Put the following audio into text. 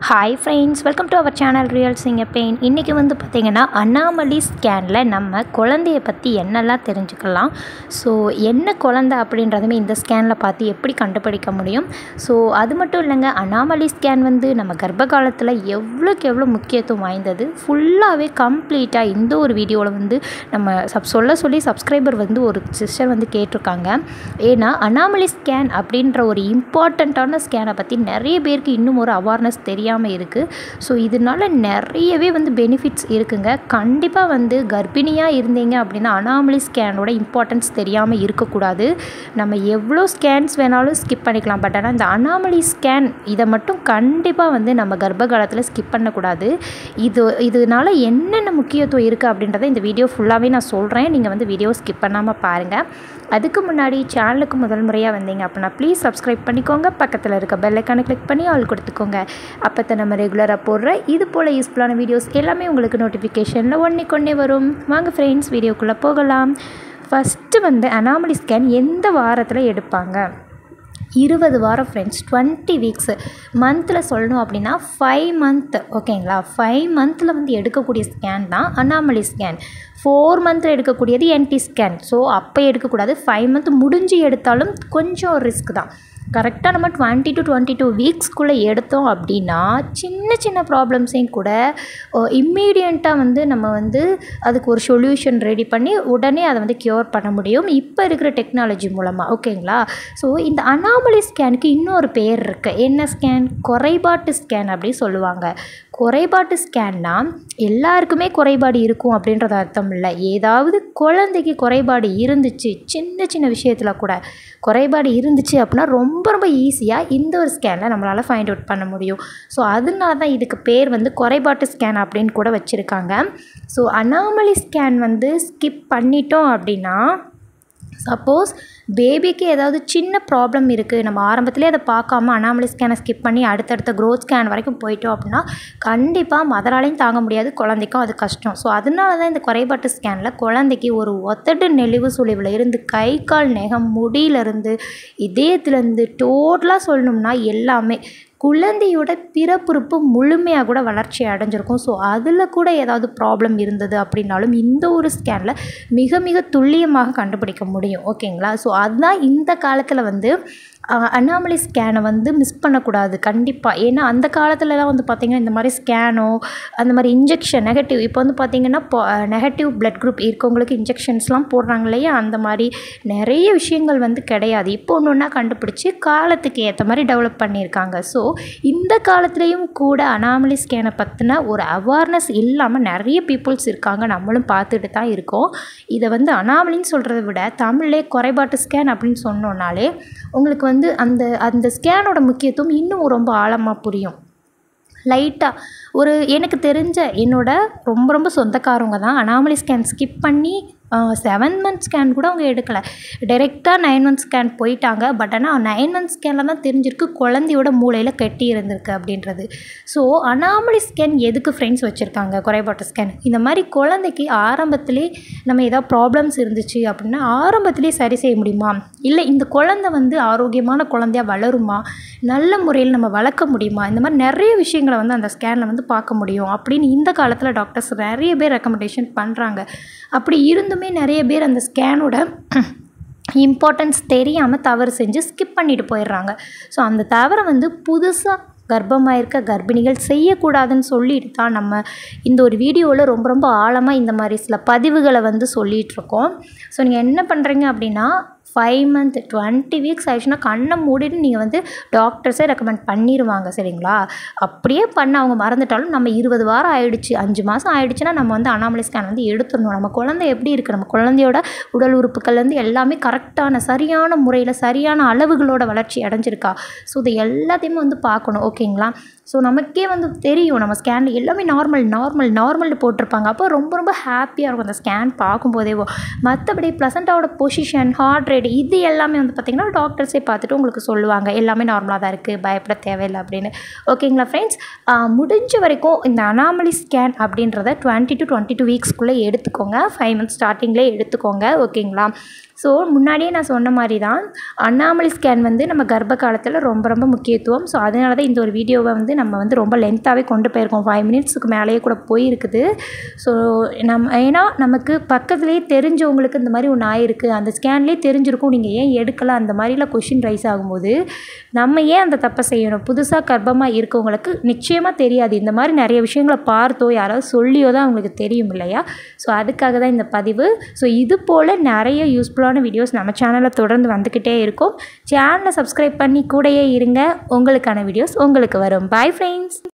hi friends welcome to our channel real சிங்க பெயின் இன்றைக்கி வந்து பார்த்திங்கன்னா அனாமலி ஸ்கேனில் நம்ம குழந்தைய பற்றி என்னெல்லாம் தெரிஞ்சுக்கலாம் ஸோ என்ன குழந்தை அப்படின்றதுமே இந்த ஸ்கேனில் பார்த்து எப்படி கண்டுபிடிக்க முடியும் ஸோ அது மட்டும் இல்லைங்க அனாமலி ஸ்கேன் வந்து நம்ம கர்ப்ப காலத்தில் எவ்வளோக்கு எவ்வளோ முக்கியத்துவம் வாய்ந்தது ஃபுல்லாகவே கம்ப்ளீட்டாக இந்த ஒரு வீடியோவில் வந்து நம்ம சப் சொல்ல சொல்லி சப்ஸ்கிரைபர் வந்து ஒரு சிஸ்டர் வந்து கேட்டிருக்காங்க ஏன்னா அனாமலி ஸ்கேன் அப்படின்ற ஒரு இம்பார்ட்டண்ட்டான ஸ்கேனை பற்றி நிறைய பேருக்கு இன்னும் ஒரு அவேர்னஸ் தெரியாமல் இருக்குது ஸோ இதனால நிறையவே வந்து பெனிஃபிட்ஸ் இருக்குங்க கண்டிப்பாக வந்து கர்ப்பிணியாக இருந்தீங்க அப்படின்னா அனாமலி ஸ்கேனோட இம்பார்ட்டன்ஸ் தெரியாமல் இருக்கக்கூடாது நம்ம எவ்வளோ ஸ்கேன்ஸ் வேணாலும் ஸ்கிப் பண்ணிக்கலாம் பட் ஆனால் இந்த அனாமலி ஸ்கேன் இதை மட்டும் கண்டிப்பாக வந்து நம்ம கர்ப்ப காலத்தில் ஸ்கிப் பண்ணக்கூடாது இது இதனால என்னென்ன முக்கியத்துவம் இருக்குது அப்படின்றத இந்த வீடியோ ஃபுல்லாகவே நான் சொல்கிறேன் நீங்கள் வந்து வீடியோ ஸ்கிப் பண்ணாமல் பாருங்கள் அதுக்கு முன்னாடி சேனலுக்கு முதல் முறையாக வந்தீங்க அப்படின்னா ப்ளீஸ் சப்ஸ்கிரைப் பண்ணிக்கோங்க பக்கத்தில் இருக்க பெல்லைக்கானை கிளிக் பண்ணி ஆள் கொடுத்துக்கோங்க அப்போ தான் நம்ம ரெகுலராக போடுற இது போல் யூஸ்ஃபுல்லான வீடியோஸ் எல்லாமே உங்களுக்கு நோட்டிஃபிகேஷனில் ஒன்றே கொண்டே வரும் வாங்க ஃப்ரெண்ட்ஸ் வீடியோக்குள்ளே போகலாம் ஃபஸ்ட்டு வந்து அனாமலி ஸ்கேன் எந்த வாரத்தில் எடுப்பாங்க இருபது வாரம் ஃப்ரெண்ட்ஸ் டுவெண்ட்டி வீக்ஸு மந்தில் சொல்லணும் அப்படின்னா ஃபைவ் மந்த் ஓகேங்களா ஃபைவ் மந்தில் வந்து எடுக்கக்கூடிய ஸ்கேன் தான் அனாமலி ஸ்கேன் ஃபோர் மந்தில் எடுக்கக்கூடியது என்டி ஸ்கேன் ஸோ அப்போ எடுக்கக்கூடாது ஃபைவ் மந்த் முடிஞ்சு எடுத்தாலும் கொஞ்சம் ரிஸ்க் தான் கரெக்டாக நம்ம டுவெண்ட்டி டு டுவெண்ட்டி டூ வீக்ஸ்க்குள்ளே எடுத்தோம் அப்படின்னா சின்ன சின்ன ப்ராப்ளம்ஸையும் கூட இம்மீடியண்ட்டாக வந்து நம்ம வந்து அதுக்கு ஒரு சொல்யூஷன் ரெடி பண்ணி உடனே அதை வந்து க்யூர் பண்ண முடியும் இப்போ இருக்கிற டெக்னாலஜி மூலமாக ஓகேங்களா ஸோ இந்த அனாமலி ஸ்கேனுக்கு இன்னொரு பேர் இருக்குது என்ன ஸ்கேன் குறைபாட்டு ஸ்கேன் அப்படி சொல்லுவாங்க குறைபாட்டு ஸ்கேன்னா எல்லாருக்குமே குறைபாடு இருக்கும் அப்படின்றது அர்த்தம் இல்லை ஏதாவது குழந்தைக்கு குறைபாடு இருந்துச்சு சின்ன சின்ன விஷயத்தில் கூட குறைபாடு இருந்துச்சு அப்படின்னா ரொம்ப ரொம்ப ஈஸியாக இந்த ஒரு ஸ்கேனில் நம்மளால் ஃபைண்ட் அவுட் பண்ண முடியும் ஸோ அதனால தான் இதுக்கு பேர் வந்து குறைபாட்டு ஸ்கேன் அப்படின்னு கூட வச்சுருக்காங்க ஸோ அனாமலி ஸ்கேன் வந்து ஸ்கிப் பண்ணிட்டோம் அப்படின்னா சப்போஸ் பேபிக்கு ஏதாவது சின்ன ப்ராப்ளம் இருக்குது நம்ம ஆரம்பத்துலேயே அதை பார்க்காம அனாமலி ஸ்கேனை ஸ்கிப் பண்ணி அடுத்தடுத்த க்ரோத் ஸ்கேன் வரைக்கும் போயிட்டோம் அப்படின்னா கண்டிப்பாக மதராலையும் தாங்க முடியாது குழந்தைக்கும் அது கஷ்டம் ஸோ அதனால தான் இந்த குறைபாட்டு ஸ்கேனில் குழந்தைக்கு ஒரு ஒத்தடு நெளிவு சுழிவில் இருந்து கை கால் நெகம் முடியிலேருந்து இதயத்துலேருந்து டோட்டலாக சொல்லணும்னா எல்லாமே குழந்தையோட பிறப்புறுப்பு முழுமையாக கூட வளர்ச்சி அடைஞ்சிருக்கும் ஸோ அதில் கூட ஏதாவது ப்ராப்ளம் இருந்தது அப்படின்னாலும் இந்த ஒரு ஸ்கேனில் மிக மிக துல்லியமாக கண்டுபிடிக்க முடியும் ஓகேங்களா ஸோ அதுதான் இந்த காலத்தில் வந்து அனாமலி ஸ்கேனை வந்து மிஸ் பண்ணக்கூடாது கண்டிப்பாக ஏன்னா அந்த காலத்துலலாம் வந்து பார்த்திங்கன்னா இந்த மாதிரி ஸ்கேனோ அந்த மாதிரி இன்ஜெக்ஷன் நெகட்டிவ் இப்போ வந்து பார்த்திங்கன்னா நெகட்டிவ் பிளட் குரூப் இருக்கவங்களுக்கு இன்ஜெக்ஷன்ஸ்லாம் போடுறாங்க இல்லையா அந்த மாதிரி நிறைய விஷயங்கள் வந்து கிடையாது இப்போ ஒன்று ஒன்றா கண்டுபிடிச்சி காலத்துக்கு ஏற்ற மாதிரி டெவலப் பண்ணியிருக்காங்க ஸோ இந்த காலத்துலேயும் கூட அனாமலி ஸ்கேனை பற்றின ஒரு அவேர்னஸ் இல்லாமல் நிறைய பீப்புள்ஸ் இருக்காங்க நம்மளும் பார்த்துட்டு தான் இருக்கோம் இதை வந்து அனாமலின்னு சொல்கிறத விட தமிழ்லே குறைபாட்டு ஸ்கேன் அப்படின்னு சொன்னோன்னாலே உங்களுக்கு வந்து அந்த அந்த ஸ்கேனோட முக்கியத்துவம் இன்னும் ரொம்ப ஆழமாக புரியும் லைட்டாக ஒரு எனக்கு தெரிஞ்ச என்னோட ரொம்ப ரொம்ப சொந்தக்காரவங்க தான் அனாமலி ஸ்கேன் ஸ்கிப் பண்ணி செவன் மந்த் ஸ்கேன் கூட அவங்க எடுக்கலை டைரெக்டாக நைன் மந்த் ஸ்கேன் போயிட்டாங்க பட் ஆனால் நைன் மந்த் ஸ்கேனில் தான் தெரிஞ்சிருக்கு குழந்தையோட மூளையில் கெட்டி இருந்திருக்கு அப்படின்றது ஸோ அனாமலி ஸ்கேன் எதுக்கு ஃப்ரெண்ட்ஸ் வச்சுருக்காங்க குறைபாட்டு ஸ்கேன் இந்த மாதிரி குழந்தைக்கு ஆரம்பத்திலே நம்ம ஏதாவது ப்ராப்ளம்ஸ் இருந்துச்சு அப்படின்னா ஆரம்பத்திலே சரி செய்ய முடியுமா இல்லை இந்த குழந்தை வந்து ஆரோக்கியமான குழந்தையாக வளருமா நல்ல முறையில் நம்ம வளர்க்க முடியுமா இந்த மாதிரி நிறைய விஷயங்களை வந்து அந்த ஸ்கேனில் வந்து பார்க்க முடியும் அப்படின்னு இந்த காலத்தில் டாக்டர்ஸ் நிறைய பேர் ரெக்கமெண்டேஷன் பண்ணுறாங்க அப்படி இருந்துமே நிறைய பேர் அந்த ஸ்கேனோட இம்பார்ட்டன்ஸ் தெரியாமல் தவறு செஞ்சு ஸ்கிப் பண்ணிட்டு போயிடுறாங்க ஸோ அந்த தவறை வந்து புதுசாக கர்ப்பமாக இருக்க கர்ப்பிணிகள் செய்யக்கூடாதுன்னு சொல்லிட்டு தான் நம்ம இந்த ஒரு வீடியோவில் ரொம்ப ரொம்ப ஆழமாக இந்த மாதிரி சில பதிவுகளை வந்து சொல்லிகிட்ருக்கோம் ஸோ நீங்கள் என்ன பண்ணுறீங்க அப்படின்னா ஃபைவ் மந்த் டுவெண்ட்டி வீக்ஸ் ஆயிடுச்சுன்னா கண்ணை மூடிட்டு நீங்கள் வந்து டாக்டர்ஸே ரெக்கமெண்ட் பண்ணிடுவாங்க சரிங்களா அப்படியே பண்ண அவங்க மறந்துட்டாலும் நம்ம இருபது வாரம் ஆயிடுச்சு அஞ்சு மாதம் ஆயிடுச்சுன்னா நம்ம வந்து அனாமலி ஸ்கேன் வந்து எடுத்துடணும் நம்ம குழந்தை எப்படி இருக்குது நம்ம குழந்தையோட உடல் உறுப்புகள் வந்து எல்லாமே கரெக்டான சரியான முறையில் சரியான அளவுகளோட வளர்ச்சி அடைஞ்சிருக்கா ஸோ இது எல்லாத்தையுமே வந்து பார்க்கணும் ஓகேங்களா ஸோ நமக்கே வந்து தெரியும் நம்ம ஸ்கேனில் எல்லாமே நார்மல் நார்மல் நார்மல்னு போட்டிருப்பாங்க அப்போ ரொம்ப ரொம்ப ஹாப்பியாக இருக்கும் அந்த ஸ்கேன் பார்க்கும்போதேவோ மற்றபடி ப்ளசண்ட்டாவோட பொசிஷன் ஹார்ட் ரேட் இது எல்லாமே வந்து பார்த்திங்கன்னா டாக்டர்ஸே பார்த்துட்டு உங்களுக்கு சொல்லுவாங்க எல்லாமே நார்மலாக தான் இருக்குது பயப்பட தேவையில்லை அப்படின்னு ஓகேங்களா ஃப்ரெண்ட்ஸ் முடிஞ்ச வரைக்கும் இந்த அனாமலி ஸ்கேன் அப்படின்றத டுவெண்ட்டி டு டுவெண்ட்டி டூ வீக்ஸ்க்குள்ளே எடுத்துக்கோங்க ஃபைவ் மந்த்ஸ் ஸ்டார்டிங்லேயே எடுத்துக்கோங்க ஓகேங்களா ஸோ முன்னாடியே நான் சொன்ன மாதிரி தான் அண்ணாமலை ஸ்கேன் வந்து நம்ம கர்ப்ப காலத்தில் ரொம்ப ரொம்ப முக்கியத்துவம் ஸோ அதனால தான் இந்த ஒரு வீடியோவை வந்து நம்ம வந்து ரொம்ப லென்த்தாகவே கொண்டு போயிருக்கோம் ஃபைவ் மினிட்ஸுக்கு மேலேயே கூட போயிருக்குது ஸோ நம்ம ஏன்னா நமக்கு பக்கத்துலேயே தெரிஞ்சவங்களுக்கு இந்த மாதிரி ஒன்று ஆயிருக்கு அந்த ஸ்கேன்லேயே தெரிஞ்சிருக்கும் நீங்கள் ஏன் எடுக்கல அந்த மாதிரிலாம் கொஷின் ரைஸ் ஆகும்போது நம்ம ஏன் அந்த தப்பை செய்யணும் புதுசாக கர்ப்பமாக இருக்கவங்களுக்கு நிச்சயமாக தெரியாது இந்த மாதிரி நிறைய விஷயங்களை பார்த்தோ யாராவது சொல்லியோ தான் அவங்களுக்கு தெரியும் இல்லையா ஸோ அதுக்காக தான் இந்த பதிவு ஸோ இது போல் நிறைய யூஸ்ஃபுல்லான வீடியோஸ் நம்ம சேனலில் தொடர்ந்து வந்துக்கிட்டே இருக்கும் சேனலை சப்ஸ்கிரைப் பண்ணி கூடயே இருங்க உங்களுக்கான வீடியோஸ் உங்களுக்கு வரும் பாய் ஃப்ரெண்ட்ஸ்